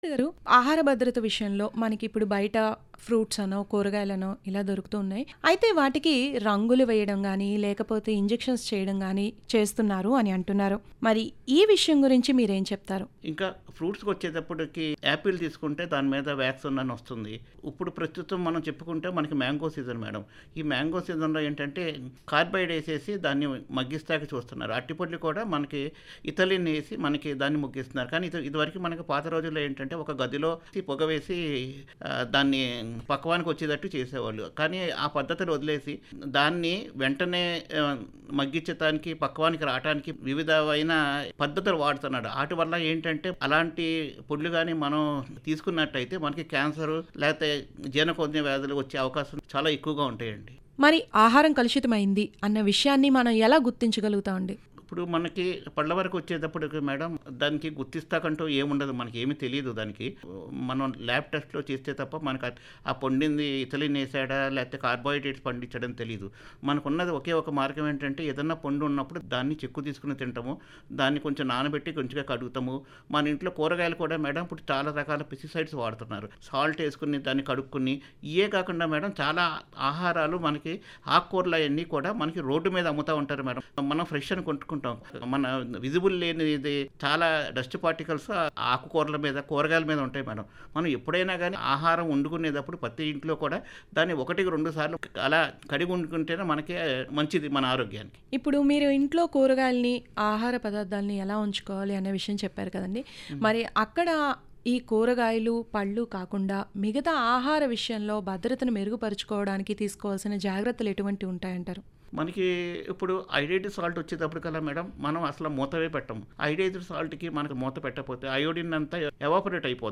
గారు ఆహార భద్రత విషయంలో మనకి ఇప్పుడు బయట ఫ్రూట్స్ అనో కూరగాయలనో ఇలా దొరుకుతూ ఉన్నాయి అయితే వాటికి రంగులు వేయడం కానీ లేకపోతే ఇంజెక్షన్స్ చేయడం కానీ చేస్తున్నారు అని అంటున్నారు మరి ఈ విషయం గురించి మీరేం చెప్తారు ఇంకా ఫ్రూట్స్కి వచ్చేటప్పటికి యాపిల్ తీసుకుంటే దాని మీద వ్యాక్సిన్ అని వస్తుంది ఇప్పుడు ప్రస్తుతం మనం చెప్పుకుంటే మనకి మ్యాంగో సీజన్ మేడం ఈ మ్యాంగో సీజన్లో ఏంటంటే కార్బైడ్ వేసేసి దాన్ని మగ్గిస్తాకి చూస్తున్నారు అట్టిపొడ్లు కూడా మనకి ఇతలిన్ వేసి మనకి దాన్ని ముగ్గిస్తున్నారు కానీ ఇది ఇదివరకు మనకి పాత రోజుల్లో ఏంటంటే ఒక గదిలో పొగ వేసి ఆ, దాన్ని పక్వానికి వచ్చేటట్టు చేసేవాళ్ళు కానీ ఆ పద్ధతిని వదిలేసి దాన్ని వెంటనే ఆ, మగ్గించటానికి పక్వానికి రావడానికి వివిధమైన పద్ధతులు వాడుతున్నాడు వాటి వల్ల ఏంటంటే అలాంటి పొడ్లు కానీ మనం తీసుకున్నట్టయితే మనకి క్యాన్సర్ లేకపోతే జీర్ణకోద్య వ్యాధులు వచ్చే అవకాశం చాలా ఎక్కువగా ఉంటాయండి మరి ఆహారం కలుషితమైంది అన్న విషయాన్ని మనం ఎలా గుర్తించగలుగుతామండి ఇప్పుడు మనకి పళ్ళ వరకు వచ్చేటప్పటికి మేడం దానికి గుర్తిస్తాకంటూ ఏముండదు మనకి ఏమీ తెలియదు దానికి మనం ల్యాబ్ టెస్ట్లో చేస్తే తప్ప మనకు ఆ- ఆ పండింది ఇథలిన్ వేసాడా లేకపోతే కార్బోహైడ్రేట్స్ పండించడం తెలియదు మనకున్నది ఒకే ఒక మార్గం ఏంటంటే ఏదన్నా పండు ఉన్నప్పుడు దాన్ని చెక్కు తీసుకుని తింటాము దాన్ని కొంచెం నానబెట్టి కొంచెంగా కడుగుతాము మన ఇంట్లో కూరగాయలు కూడా మేడం ఇప్పుడు చాలా రకాల పెస్టిసైడ్స్ వాడుతున్నారు సాల్ట్ వేసుకుని దాన్ని కడుక్కుని ఇవే కాకుండా మేడం చాలా ఆహారాలు మనకి ఆకుకూరలు అవన్నీ కూడా మనకి రోడ్డు మీద అమ్ముతూ ఉంటారు మేడం మనం ఫ్రెష్ అని కొనుక్కుంటాం మన విజిబుల్ లేని ఇది చాలా డస్ట్ పార్టికల్స్ ఆకుకూరల మీద కూరగాయల మీద ఉంటాయి మేడం మనం ఎప్పుడైనా కానీ ఆహారం వండుకునేటప్పుడు ప్రతి ఇంట్లో కూడా దాన్ని ఒకటికి రెండు సార్లు అలా కడిగి వండుకుంటేనే మనకి మంచిది మన ఆరోగ్యానికి ఇప్పుడు మీరు ఇంట్లో కూరగాయల్ని ఆహార పదార్థాలని ఎలా ఉంచుకోవాలి అనే విషయం చెప్పారు కదండి మరి అక్కడ ఈ కూరగాయలు పళ్ళు కాకుండా మిగతా ఆహార విషయంలో భద్రతను మెరుగుపరుచుకోవడానికి తీసుకోవాల్సిన జాగ్రత్తలు ఎటువంటి ఉంటాయంటారు మనకి ఇప్పుడు ఐడైడ్ సాల్ట్ వచ్చేటప్పటికల్లా మేడం మనం అసలు మూతవే పెట్టము ఐడైడ్ సాల్ట్కి మనకి మూత పెట్టకపోతే అయోడిన్ అంతా ఎవాపరేట్ అయిపోతుంది